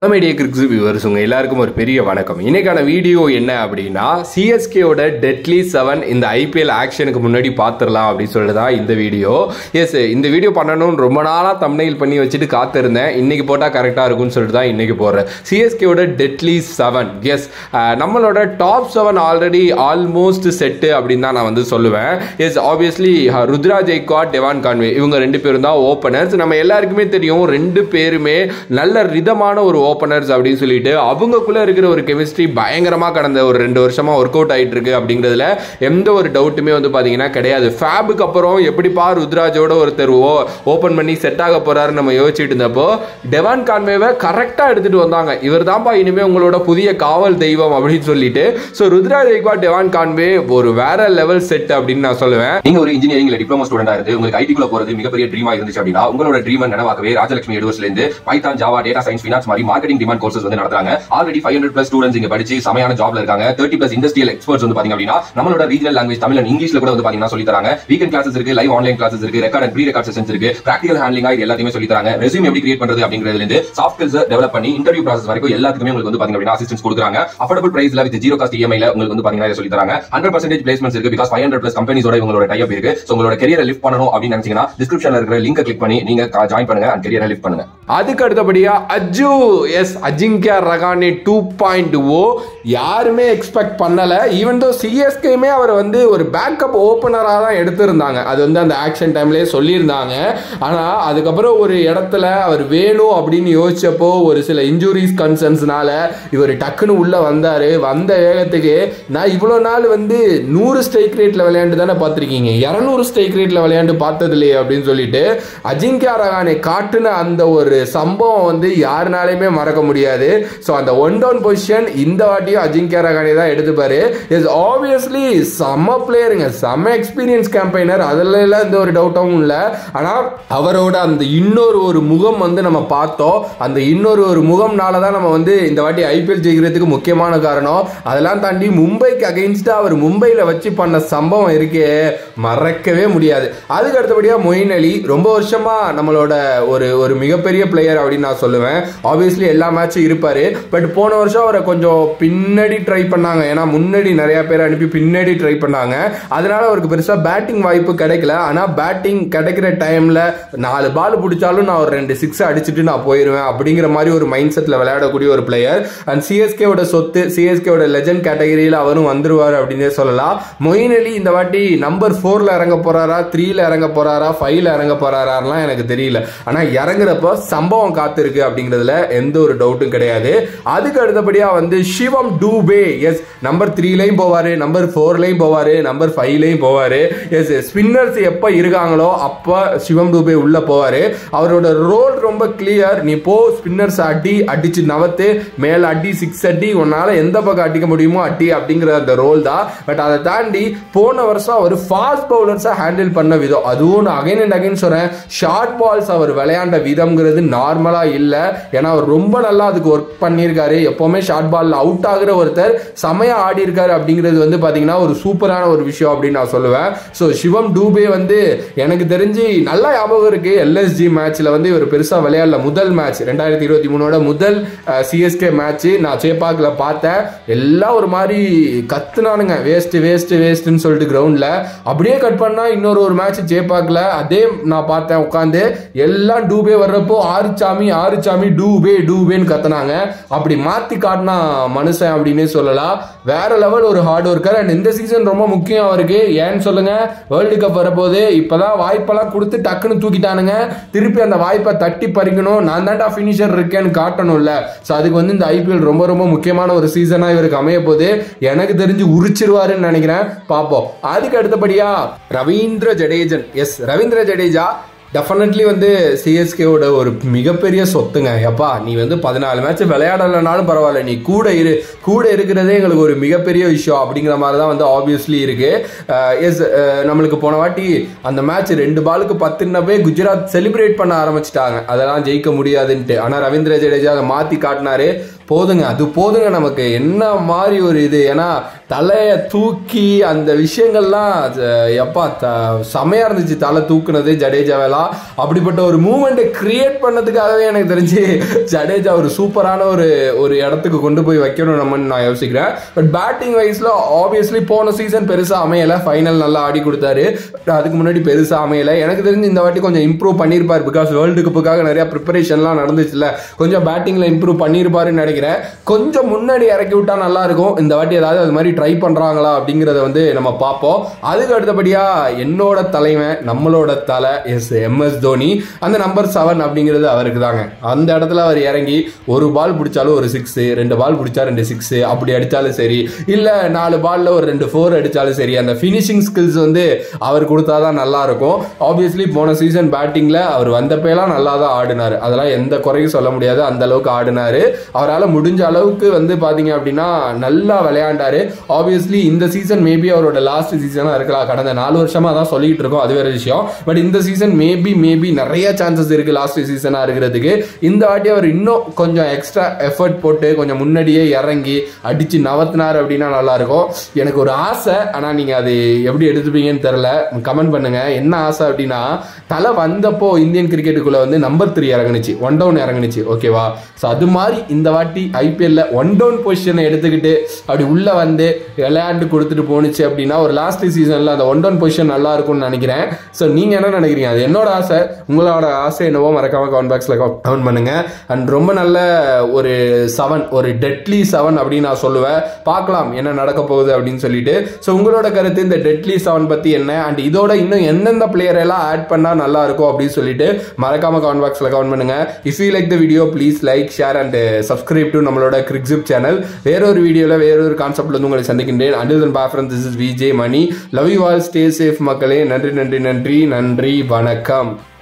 media கிரிக்ஸ் viewers உங்க எல்லாருக்கும் ஒரு பெரிய வணக்கம் இன்னைக்கான வீடியோ என்ன அப்படின்னா சிஎஸ்கேவோட டெட்லி செவன் இந்த ஐபிஎல் ஆக்ஷனுக்கு முன்னாடி பார்த்துடலாம் அப்படின்னு சொல்லிட்டு தான் இந்த வீடியோ எஸ் இந்த வீடியோ பண்ணணும்னு ரொம்ப நாளாக தம்னைல் பண்ணி வச்சுட்டு காத்திருந்தேன் இன்னைக்கு போட்டால் கரெக்டாக இருக்கும்னு சொல்லிட்டு தான் இன்னைக்கு போடுறேன் சிஎஸ்கேவோட டெட்லி செவன் எஸ் நம்மளோட top seven already almost set அப்படின்னு தான் நான் வந்து சொல்லுவேன் yes obviously Ruturaj Gaikwad Devon Conway இவங்க ரெண்டு பேரும் தான் ஓப்பனர்ஸ் நம்ம எல்லாருக்குமே தெரியும் ரெண்டு பேருமே நல்ல ரிதமான ஒரு ஓப்பனர்ஸ் அப்படின்னு சொல்லிட்டு அவங்கக்குள்ள இருக்கிற ஒரு கெமிஸ்ட்ரி பயங்கரமா கடந்த ஒரு ரெண்டு வருஷமா ஒர்க் அவுட் ஆயிட்டு இருக்கு அப்படிங்கிறதுல எந்த ஒரு டவுட்டுமே வந்து பாத்தீங்கன்னா கிடையாது ஃபேபுக்கு அப்புறம் எப்படிப்பா ருத்ராஜோட ஒருத்தர் ஓப்பன் பண்ணி செட் ஆக போறாருன்னு நம்ம யோசிச்சுட்டு இருந்தப்போ டெவான் கான்வேவை கரெக்டா எடுத்துட்டு வந்தாங்க இவர் தான்ப்பா இனிமே உங்களோட புதிய காவல் தெய்வம் அப்படின்னு சொல்லிட்டு ஸோ ருத்ரா ஜெய்க்வா டெவான் கான்வே ஒரு வேற லெவல் செட் அப்படின்னு நான் சொல்லுவேன் நீங்க ஒரு இன்ஜினியரிங்ல டிப்ளமோ ஸ்டூடெண்டா இருந்து உங்களுக்கு ஐடிக்குள்ள போறது மிகப்பெரிய ட்ரீமா இருந்துச்சு அப்படின்னா உங்களோட ட்ரீம் நினைவாக்கவே ராஜலட்சுமி யூனிவர்ஸ்ல இருந்து Python Java data science finance மாதிரி மார்க்கெட்டிங் டிமாண்ட் கோர்சஸ் வந்து நடத்துறாங்க already five hundred plus students இங்க படிச்சு சமையான ஜாப்ல இருக்காங்க தேர்ட்டி பிளஸ் இண்டஸ்ட்ரியல் எக்ஸ்பர்ட்ஸ் வந்து பாத்தீங்க அப்படின்னா நம்மளோட ரீஜனல் லாங்குவேஜ் தமிழ் அண்ட் இங்கிலீஷ்ல கூட வந்து பாத்தீங்கன்னா சொல்லி தராங்க வீக்கெண்ட் கிளாஸஸ் இருக்கு லைவ் ஆன்லைன் கிளாஸஸ் இருக்கு record and pre record sessions இருக்கு பிராக்டிகல் ஹேண்ட்லிங் இது எல்லாத்தையுமே சொல்லி தராங்க ரெஸ்யூம் எப்படி கிரியேட் பண்றது அப்படிங்கிறதுல இருந்து சாஃப்ட் ஸ்கில்ஸ் டெவலப் பண்ணி இன்டர்வியூ ப்ராசஸ் வரைக்கும் எல்லாத்துக்குமே உங்களுக்கு வந்து பாத்தீங்க அப்படின்னா அசிஸ்டன்ஸ் கொடுக்குறாங்க அஃபோர்டபுள் பிரைஸ்ல வித் ஜீரோ காஸ்ட் இஎம்ஐல உங்களுக்கு வந்து பாத்தீங்கன்னா இதை சொல்லி தராங்க ஹண்ட்ரட் பர்சன்டேஜ் பிளேஸ்மெண்ட்ஸ் இருக்கு பிகாஸ் ஃபைவ் ஹண்ட்ரட் பிளஸ் கம்பெனிஸோட இவங்களோட டைப் இருக்கு ஸோ உங்களோட கரியரை லிஃப்ட் பண்ணணும் அப்படின்னு நினைச்சீங்கன்னா டிஸ்கிரிப்ஷன்ல இருக்கிற லிங்க் கிளிக் பண்ணி நீங்க ஜாயின் பண்ணுங்க அண்ட் கரியரை லிஃப்ட் பண்ணுங்க அதுக்கு அடுத்தபடியா Aju yes Ajinkya Rahane two point O யாருமே எக்ஸ்பெக்ட் பண்ணல ஈவன் தோ சிஎஸ்கேமே அவர் வந்து ஒரு பேக்கப் ஓப்பனராக தான் எடுத்திருந்தாங்க அது வந்து அந்த ஆக்ஷன் டைம்லேயே சொல்லியிருந்தாங்க ஆனால் அதுக்கப்புறம் ஒரு இடத்துல அவர் வேணும் அப்படின்னு யோசிச்சப்போ ஒரு சில இன்ஜுரிஸ் கன்சர்ன்ஸ்னால இவர் டக்குன்னு உள்ள வந்தார் வந்த வேகத்துக்கு நான் இவ்வளோ நாள் வந்து நூறு ஸ்ட்ரைக் ரேட்டில் விளையாண்டு தானே பார்த்துருக்கீங்க இரநூறு ஸ்ட்ரைக் ரேட்டில் விளையாண்டு பார்த்தது இல்லையே அப்படின்னு சொல்லிட்டு அஜிங்கியா ரகானே காட்டுன அந்த ஒரு சம்பவம் வந்து யாருனாலையுமே மறக்க முடியாது ஸோ அந்த ஒன் டவுன் பொசிஷன் இந்த வாட்டியும் அஜிங்கியா ரகானே தான் எடுத்துப்பாரு இஸ் ஆப்வியஸ்லி செம்ம பிளேயருங்க செம்ம எக்ஸ்பீரியன்ஸ் கேம்பெயினர் அதில் எல்லாம் எந்த ஒரு டவுட்டும் இல்லை ஆனால் அவரோட அந்த இன்னொரு ஒரு முகம் வந்து நம்ம பார்த்தோம் அந்த இன்னொரு ஒரு முகம்னால தான் நம்ம வந்து இந்த வாட்டி ஐபிஎல் ஜெயிக்கிறதுக்கு முக்கியமான காரணம் அதெல்லாம் தாண்டி மும்பைக்கு அகைன்ஸ்டாக அவர் மும்பையில் வச்சு பண்ண சம்பவம் இருக்கே மறக்கவே முடியாது அதுக்கு அடுத்தபடியாக மொயின் அலி ரொம்ப வருஷமா நம்மளோட ஒரு ஒரு மிகப்பெரிய பிளேயர் அப்படின்னு நான் சொல்லுவேன் ஆப்வியஸ்லி எல்லா மேட்சும் இருப்பாரு பட் போன வருஷம் அவரை கொஞ்சம் பின்னாடி ட்ரை பண்ணாங்க ஏன்னா முன்னாடி நிறைய பேர் அனுப்பி பின்னாடி ட்ரை பண்ணாங்க அதனால அவருக்கு பெருசாக பேட்டிங் வாய்ப்பு கிடைக்கல ஆனால் பேட்டிங் கிடைக்கிற டைமில் நாலு பால் பிடிச்சாலும் நான் ஒரு ரெண்டு சிக்ஸ் அடிச்சுட்டு நான் போயிடுவேன் அப்படிங்கிற மாதிரி ஒரு மைண்ட் செட்டில் விளையாடக்கூடிய ஒரு பிளேயர் அண்ட் சிஎஸ்கேவோட சொத்து சிஎஸ்கேவோட லெஜண்ட் கேட்டகரியில் அவரும் வந்துருவார் அப்படின்னே சொல்லலாம் மொயின் அலி இந்த வாட்டி நம்பர் ஃபோரில் இறங்க போறாரா த்ரீல இறங்க போறாரா ஃபைவ்ல இறங்க போறாராலாம் எனக்கு தெரியல ஆனால் இறங்குறப்போ சம்பவம் காத்திருக்கு அப்படிங்கிறதுல எந்த ஒரு டவுட்டும் கிடையாது அதுக்கு அடுத்தபடியாக வந்து சிவம் டூபே எஸ் நம்பர் த்ரீலையும் போவார் நம்பர் ஃபோர்லையும் போவார் நம்பர் ஃபைவ்லையும் போவார் எஸ் ஸ்பின்னர்ஸ் எப்போ இருக்காங்களோ அப்போ சிவம் டூபே உள்ளே போவார் அவரோட ரோல் ரொம்ப கிளியர் நீ போ ஸ்பின்னர்ஸ் அடி அடிச்சு நவத்து மேலே அடி சிக்ஸ் அடி உன்னால் எந்த பக்கம் அடிக்க முடியுமோ அடி அப்படிங்கிற அந்த ரோல் தான் பட் அதை தாண்டி போன வருஷம் அவர் ஃபாஸ்ட் பவுலர்ஸை ஹேண்டில் பண்ண விதம் அதுவும் நான் அகைன் அண்ட் அகைன் சொல்கிறேன் ஷார்ட் பால்ஸ் அவர் விளையாண்ட விதம்ங்கிறது நார்மலாக இல்லை ஏன்னா அவர் ரொம்ப நல்லா அதுக்கு ஒர்க் பண்ணியிருக்காரு எப்போவுமே ஷார்ட் பாலில் அவுட் ஆகுற ஒருத்தர் செமையா ஆடி இருக்காரு அப்படிங்கிறது வந்து பார்த்தீங்கன்னா ஒரு சூப்பரான ஒரு விஷயம் அப்படின்னு நான் சொல்லுவேன் ஸோ சிவம் டூபே வந்து எனக்கு தெரிஞ்சு நல்லா ஞாபகம் இருக்கு எல்எஸ்ஜி மேட்ச்ல வந்து இவர் பெருசாக விளையாடல முதல் மேட்ச் ரெண்டாயிரத்தி இருபத்தி மூணோட முதல் சிஎஸ்கே மேட்ச் நான் சேப்பாக்கில் பார்த்தேன் எல்லாம் ஒரு மாதிரி கத்துனானுங்க வேஸ்ட் வேஸ்ட் வேஸ்ட்னு சொல்லிட்டு கிரவுண்டில் அப்படியே கட் பண்ணா இன்னொரு ஒரு மேட்ச் சேப்பாக்கில் அதே நான் பார்த்தேன் உட்காந்து எல்லாம் டூபே வர்றப்போ ஆறுச்சாமி ஆறுச்சாமி டூபே டூபேன்னு கத்துனாங்க அப்படி மாத்தி காட்டினா மனுஷன் அப்படின்னே சொல்லலாம் வேற லெவல் ஒரு ஹார்ட் ஒர்க்கர் அண்ட் இந்த சீசன் ரொம்ப முக்கியம் அவருக்கு ஏன்னு சொல்லுங்க வேர்ல்டு கப் வரப்போது இப்பதான் வாய்ப்பெல்லாம் கொடுத்து டக்குன்னு தூக்கிட்டானுங்க திருப்பி அந்த வாய்ப்பை தட்டி பறிக்கணும் நான் தான்டா ஃபினிஷர் இருக்கேன்னு காட்டணும்ல ஸோ அதுக்கு வந்து இந்த ஐபிஎல் ரொம்ப ரொம்ப முக்கியமான ஒரு சீசனா இவருக்கு அமைய போது எனக்கு தெரிஞ்சு உரிச்சிருவாருன்னு நினைக்கிறேன் பார்ப்போம் அதுக்கு அடுத்தபடியா ரவீந்திர ஜடேஜன் எஸ் ரவீந்திர ஜடேஜா டெஃபினெட்லி வந்து சிஎஸ்கேவோட ஒரு மிகப்பெரிய சொத்துங்க எப்பா நீ வந்து பதினாலு மேட்ச் விளையாடலைனாலும் பரவாயில்ல நீ கூட இரு கூட இருக்கிறதே எங்களுக்கு ஒரு மிகப்பெரிய விஷயம் அப்படிங்கிற மாதிரி தான் வந்து ஆப்வியஸ்லி இருக்கு எஸ் நம்மளுக்கு போன வாட்டி அந்த மேட்ச் ரெண்டு பாலுக்கு பத்துன்னப்பே குஜராத் செலிப்ரேட் பண்ண ஆரம்பிச்சிட்டாங்க அதெல்லாம் ஜெயிக்க முடியாதுன்ட்டு ஆனால் ரவீந்திர ஜடேஜா அதை மாற்றி காட்டினாரு போதுங்க அது போதுங்க நமக்கு என்ன மாதிரி ஒரு இது ஏன்னா தலையை தூக்கி அந்த விஷயங்கள்லாம் அது எப்பா த செமையா இருந்துச்சு தலை தூக்குனது ஜடேஜாவெல்லாம் அப்படிப்பட்ட ஒரு மூமெண்ட்டை கிரியேட் பண்ணதுக்காகவே எனக்கு தெரிஞ்சு ஜடேஜா ஒரு சூப்பரான ஒரு ஒரு இடத்துக்கு கொண்டு போய் வைக்கணும் நம்மன்னு நான் யோசிக்கிறேன் பட் பேட்டிங் வைஸ்ல ஆப்வியஸ்லி போன சீசன் பெருசா அமையல ஃபைனல் நல்லா ஆடி கொடுத்தாரு But அதுக்கு முன்னாடி பெருசா அமையல எனக்கு தெரிஞ்சு இந்த வாட்டி கொஞ்சம் இம்ப்ரூவ் பண்ணியிருப்பார் பிகாஸ் வேர்ல்டு கப்புக்காக நிறைய ப்ரிப்பரேஷன்லாம் நடந்துச்சுல கொஞ்சம் பேட்டிங்ல இம்ப்ரூவ் பண்ணியிருப்பாருன்னு நினைக்கிறேன் கொஞ்சம் முன்னாடி இறக்கி விட்டா நல்லா இருக்கும் இந்த வாட்டி ஏதாவது அது மாதிரி ட்ரை பண்றாங்களா அப்படிங்கறத வந்து நம்ம பார்ப்போம் அதுக்கு அடுத்தபடியா என்னோட தலைவன் நம்மளோட தலை எஸ் எம்எஸ் தோனி அந்த நம்பர் செவன் அப்படிங்கிறது அவருக்கு தாங்க அந்த இடத்துல அவர் இறங்கி ஒரு பால் பிடிச்சாலும் ஒரு சிக்ஸ் ரெண்டு பால் பிடிச்சா ரெண்டு சிக்ஸ் அப்படி அடிச்சாலும் சரி இல்ல நாலு பால்ல ஒரு ரெண்டு ஃபோர் அடிச்சாலும் சரி அந்த ஃபினிஷிங் ஸ்கில்ஸ் வந்து அவர் கொடுத்தாதான் நல்லா இருக்கும் ஆப்வியஸ்லி போன சீசன் பேட்டிங்ல அவர் வந்தப்பெல்லாம் நல்லா தான் ஆடினாரு அதெல்லாம் எந்த குறையும் சொல்ல முடியாது அந்த அளவுக்கு ஆடினாரு அவரால் முடிஞ்ச அளவுக்கு வந்து பாத்தீங்க அப்படின்னா நல்லா விளையாண்டாரு ஆப்வியஸ்லி இந்த சீசன் மேபி அவரோட லாஸ்ட் சீசனாக இருக்கலாம் கடந்த நாலு வருஷமா தான் சொல்லிட்டு இருக்கோம் அது வேற விஷயம் பட் இந்த சீசன் மேபி மேபி நிறைய சான்சஸ் இருக்கு லாஸ்ட் சீசனா இருக்கிறதுக்கு இந்த வாட்டி அவர் இன்னும் கொஞ்சம் எக்ஸ்ட்ரா எஃபர்ட் போட்டு கொஞ்சம் முன்னாடியே இறங்கி அடிச்சு நவத்தினார் அப்படின்னா நல்லா இருக்கும் எனக்கு ஒரு ஆசை ஆனா நீங்க அது எப்படி எடுத்துப்பீங்கன்னு தெரியல கமெண்ட் பண்ணுங்க என்ன ஆசை அப்படின்னா தலை வந்தப்போ இந்தியன் கிரிக்கெட்டுக்குள்ள வந்து நம்பர் த்ரீ இறங்குனுச்சு ஒன் டவுன் இறங்குனுச்சு ஓகேவா ஸோ அது மாதிரி இந்த வாட்டி ஐபிஎல்ல ஒன் டவுன் பொசிஷனை எடுத்துக்கிட்டு அப்படி உள்ள வந்து விளையாண்டு கொடுத்துட்டு போணுச்சு அப்படின்னா ஒரு லாஸ்ட் சீசன்ல அந்த ஒன் டவுன் பொசிஷன் நல்லா இருக்கும்னு நினைக்கிறேன் ஸோ நீங்க என்ன நினைக்கிறீங்க அது என்னோட ஆசை உங்களோட ஆசை என்னவோ மறக்காம கமெண்ட் பாக்ஸ்ல கமெண்ட் பண்ணுங்க அண்ட் ரொம்ப நல்ல ஒரு செவன் ஒரு டெட்லி செவன் அப்படின்னு நான் சொல்லுவேன் பார்க்கலாம் என்ன நடக்க போகுது அப்படின்னு சொல்லிட்டு ஸோ உங்களோட கருத்து இந்த டெட்லி செவன் பத்தி என்ன அண்ட் இதோட இன்னும் எந்தெந்த பிளேயர் எல்லாம் ஆட் பண்ணா நல்லா இருக்கும் அப்படின்னு சொல்லிட்டு மறக்காம கமெண்ட் பாக்ஸ்ல கமெண்ட் பண்ணுங்க if you like the video please like share and subscribe to நம்மளோட கிரிக்ஸிப் சேனல் வேறொரு வீடியோவில் வேறொரு கான்செப்ட்ல வந்து உங்களை சந்திக்கின்றேன் அண்டில் தன் பாஃபரன் this is VJ Mani love you all stay safe மக்களே நன்றி நன்றி நன்றி நன்றி வணக்கம்